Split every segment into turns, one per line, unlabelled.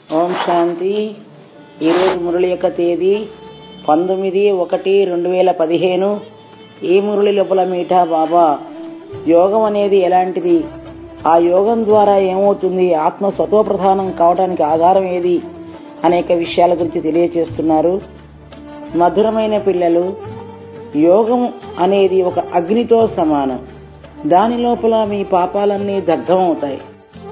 ఓం శాంతి ఈరోజు మురళి యొక్క తేదీ పంతొమ్మిది ఒకటి రెండు వేల పదిహేను ఈ మురళి లోపల మీఠా బాబా యోగం అనేది ఎలాంటిది ఆ యోగం ద్వారా ఏమవుతుంది ఆత్మ స్వతోప్రధానం కావడానికి ఆధారం ఏది అనేక విషయాల గురించి తెలియచేస్తున్నారు మధురమైన పిల్లలు యోగం అనేది ఒక అగ్నితో సమానం దాని లోపల మీ పాపాలన్నీ దగ్ధమవుతాయి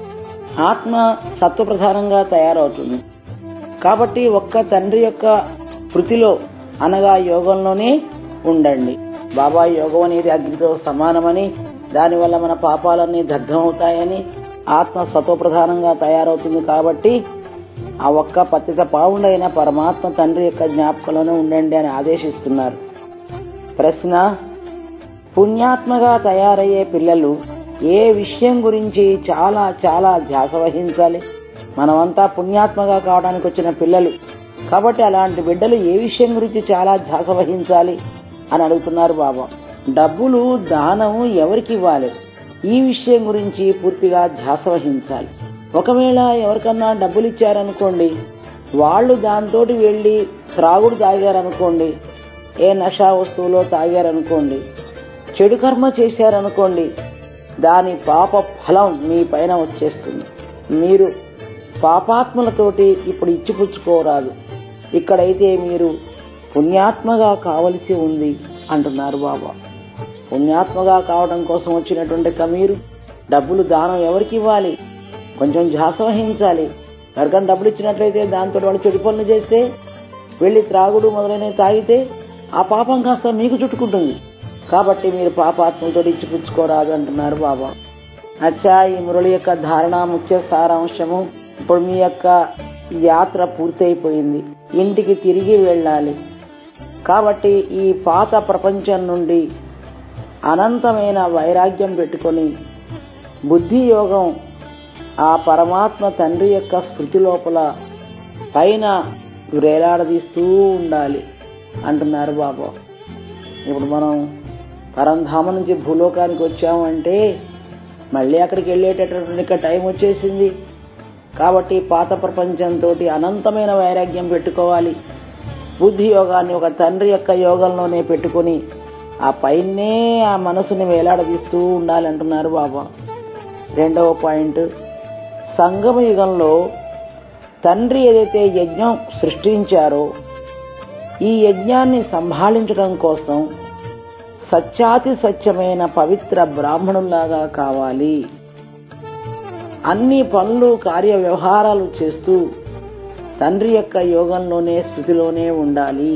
ఆత్మ సత్వప్రధానంగా తయారవుతుంది కాబట్టి ఒక్క తండ్రి యొక్క కృతిలో అనగా యోగంలోనే ఉండండి బాబా యోగం అనేది అగ్నితో సమానమని దానివల్ల మన పాపాలన్నీ దగ్ధమవుతాయని ఆత్మ సత్వప్రధానంగా తయారవుతుంది కాబట్టి ఆ ఒక్క పతిత పావుండైన పరమాత్మ తండ్రి యొక్క జ్ఞాపకంలోనే ఉండండి అని ఆదేశిస్తున్నారు ప్రశ్న పుణ్యాత్మగా తయారయ్యే పిల్లలు ఏ విషయం గురించి చాలా చాలా ధ్యాస వహించాలి మనమంతా పుణ్యాత్మగా కావడానికి వచ్చిన పిల్లలు కాబట్టి అలాంటి బిడ్డలు ఏ విషయం గురించి చాలా ధ్యాస వహించాలి అని అడుగుతున్నారు బాబా డబ్బులు దానం ఎవరికి ఇవ్వాలి ఈ విషయం గురించి పూర్తిగా ధ్యాస వహించాలి ఒకవేళ ఎవరికన్నా డబ్బులు ఇచ్చారనుకోండి వాళ్ళు దాంతో వెళ్లి త్రాగుడు తాగారనుకోండి ఏ నషా వస్తువులో తాగారనుకోండి చెడు కర్మ చేశారనుకోండి దాని పాప ఫలం మీ పైన వచ్చేస్తుంది మీరు పాపాత్మలతోటి ఇప్పుడు ఇచ్చిపుచ్చుకోరాదు ఇక్కడైతే మీరు పుణ్యాత్మగా కావలసి ఉంది అంటున్నారు బాబా పుణ్యాత్మగా కావడం కోసం వచ్చినటువంటి కమీరు డబ్బులు దానం ఎవరికి ఇవ్వాలి కొంచెం ధ్యాస వహించాలి ఎవరికైనా డబ్బులు ఇచ్చినట్లయితే దాంతో వాళ్ళు చెడు పనులు చేస్తే వెళ్లి త్రాగుడు మొదలైనవి తాగితే ఆ పాపం కాస్త మీకు చుట్టుకుంటుంది కాబట్టి మీరు పాపాత్మతో ఇచ్చిపుచ్చుకోరాదు అంటున్నారు బాబా అచ్చా ఈ మురళి యొక్క ధారణ ముఖ్య సారాంశము ఇప్పుడు మీ యొక్క యాత్ర పూర్తయిపోయింది ఇంటికి తిరిగి వెళ్ళాలి కాబట్టి ఈ పాత ప్రపంచం నుండి అనంతమైన వైరాగ్యం పెట్టుకొని బుద్ధి యోగం ఆ పరమాత్మ తండ్రి యొక్క స్మృతి లోపల పైన వేలాడదీస్తూ ఉండాలి అంటున్నారు బాబా ఇప్పుడు మనం పరంధామ నుంచి భూలోకానికి వచ్చామంటే మళ్ళీ అక్కడికి వెళ్ళేటటువంటి టైం వచ్చేసింది కాబట్టి పాత ప్రపంచంతో అనంతమైన వైరాగ్యం పెట్టుకోవాలి బుద్ధి యోగాన్ని ఒక తండ్రి యొక్క యోగంలోనే పెట్టుకుని ఆ పైనే ఆ మనసుని వేలాడదీస్తూ ఉండాలి అంటున్నారు బాబా రెండవ పాయింట్ సంగమ యుగంలో తండ్రి ఏదైతే యజ్ఞం సృష్టించారో ఈ యజ్ఞాన్ని సంభాళించడం కోసం సత్యాతి సత్యమైన పవిత్ర బ్రాహ్మణుల్లాగా కావాలి అన్ని పనులు కార్య వ్యవహారాలు చేస్తూ తండ్రి యొక్క యోగంలోనే స్థితిలోనే ఉండాలి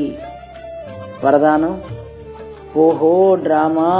వరదానం ఓహో డ్రామా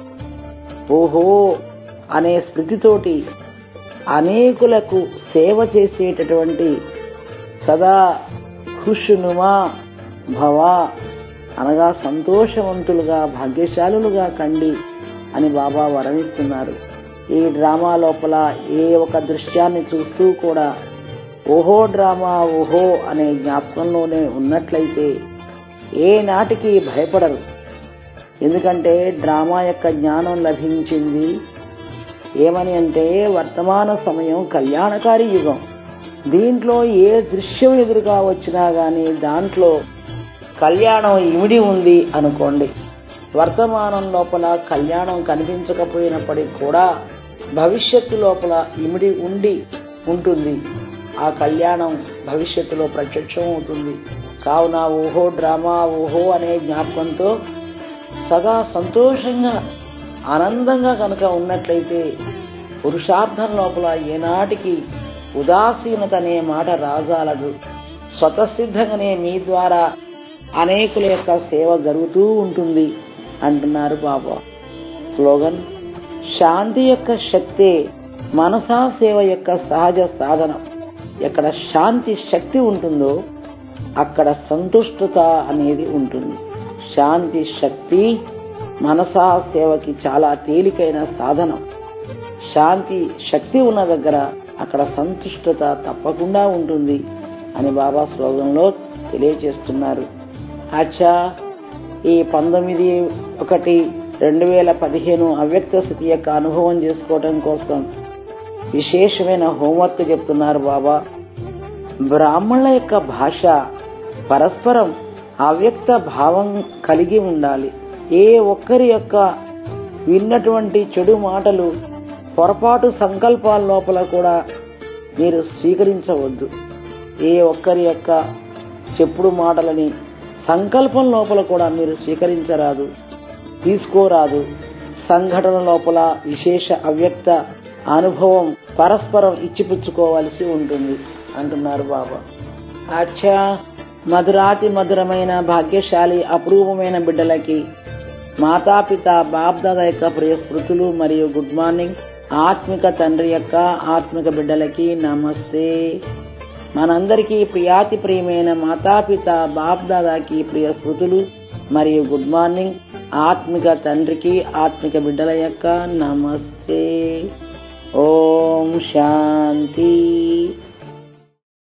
ఓహో అనే స్మృతితోటి అనేకులకు సేవ చేసేటటువంటి సదా ఖుషునుమా భవ అనగా సంతోషవంతులుగా భాగ్యశాలులుగా కండి అని బాబా వరమిస్తున్నారు ఈ డ్రామా లోపల ఏ ఒక దృశ్యాన్ని చూస్తూ కూడా ఓహో డ్రామా ఓహో అనే జ్ఞాపకంలోనే ఉన్నట్లయితే ఏ నాటికి భయపడరు ఎందుకంటే డ్రామా యొక్క జ్ఞానం లభించింది ఏమని అంటే వర్తమాన సమయం కళ్యాణకారి యుగం దీంట్లో ఏ దృశ్యం ఎదురుగా వచ్చినా గాని దాంట్లో కళ్యాణం ఇమిడి ఉంది అనుకోండి వర్తమానం లోపల కళ్యాణం కనిపించకపోయినప్పటికీ కూడా భవిష్యత్తు లోపల ఇమిడి ఉండి ఉంటుంది ఆ కళ్యాణం భవిష్యత్తులో ప్రత్యక్షం అవుతుంది కావున ఓహో డ్రామా ఓహో అనే జ్ఞాపకంతో సదా సంతోషంగా ఆనందంగా కనుక ఉన్నట్లయితే పురుషార్థం లోపల ఏనాటికి ఉదాసీనత అనే మాట రాజాలదు స్వతసిద్ధంగానే మీ ద్వారా అనేకుల యొక్క సేవ జరుగుతూ ఉంటుంది అంటున్నారు బాబా స్లోగన్ శాంతి యొక్క శక్తే మనసా సేవ యొక్క సహజ సాధనం ఎక్కడ శాంతి శక్తి ఉంటుందో అక్కడ సంతుష్టత అనేది ఉంటుంది శాంతి శక్తి మనసా సేవకి చాలా తేలికైన సాధనం శాంతి శక్తి ఉన్న దగ్గర అక్కడ సంతుష్టత తప్పకుండా ఉంటుంది అని బాబా శ్లోకంలో తెలియచేస్తున్నారు అచ్చా ఈ పంతొమ్మిది ఒకటి రెండు వేల పదిహేను అవ్యక్త స్థితి యొక్క అనుభవం చేసుకోవడం కోసం విశేషమైన హోంవర్క్ చెప్తున్నారు బాబా బ్రాహ్మణుల యొక్క భాష పరస్పరం అవ్యక్త భావం కలిగి ఉండాలి ఏ ఒక్కరి యొక్క విన్నటువంటి చెడు మాటలు పొరపాటు సంకల్పాల లోపల కూడా మీరు స్వీకరించవద్దు ఏ ఒక్కరి యొక్క చెప్పుడు మాటలని సంకల్పం లోపల కూడా మీరు స్వీకరించరాదు తీసుకోరాదు సంఘటన లోపల విశేష అవ్యక్త అనుభవం పరస్పరం ఇచ్చిపుచ్చుకోవాల్సి ఉంటుంది అంటున్నారు బాబా అచ్చా మధురాతి మధురమైన భాగ్యశాలి అపూర్వమైన బిడ్డలకి మాతాపిత బాబ్దాద యొక్క ప్రియ స్మృతులు మరియు గుడ్ మార్నింగ్ ఆత్మిక తండ్రి యొక్క ఆత్మిక బిడ్డలకి నమస్తే మనందరికీ ప్రియాతి ప్రియమైన మాతాపిత బాబ్దాదాకి ప్రియ స్మృతులు మరియు గుడ్ మార్నింగ్ ఆత్మిక తండ్రికి ఆత్మిక బిడ్డల యొక్క నమస్తే ఓం శాంతి